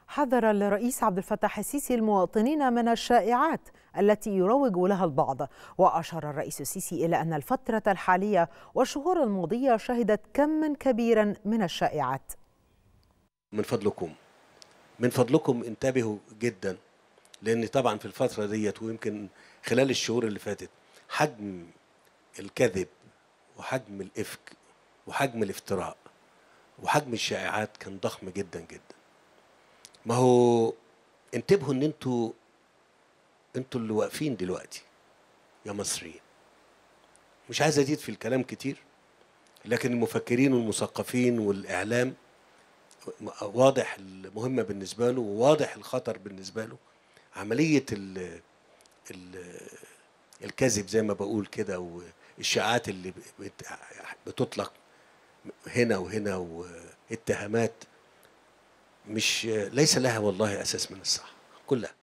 حذر الرئيس عبد الفتاح السيسي المواطنين من الشائعات التي يروج لها البعض وأشار الرئيس السيسي إلى أن الفترة الحالية والشهور الماضية شهدت كما كبيرا من الشائعات من فضلكم من فضلكم انتبهوا جدا لان طبعا في الفتره ديت ويمكن خلال الشهور اللي فاتت حجم الكذب وحجم الافك وحجم الافتراء وحجم الشائعات كان ضخم جدا جدا ما هو انتبهوا ان انتوا انتوا اللي واقفين دلوقتي يا مصريين مش عايز ازيد في الكلام كتير لكن المفكرين والمثقفين والاعلام واضح المهمه بالنسبه له وواضح الخطر بالنسبه له عمليه ال ال الكذب زي ما بقول كده والشائعات اللي بتطلق هنا وهنا واتهامات مش ليس لها والله اساس من الصح كلها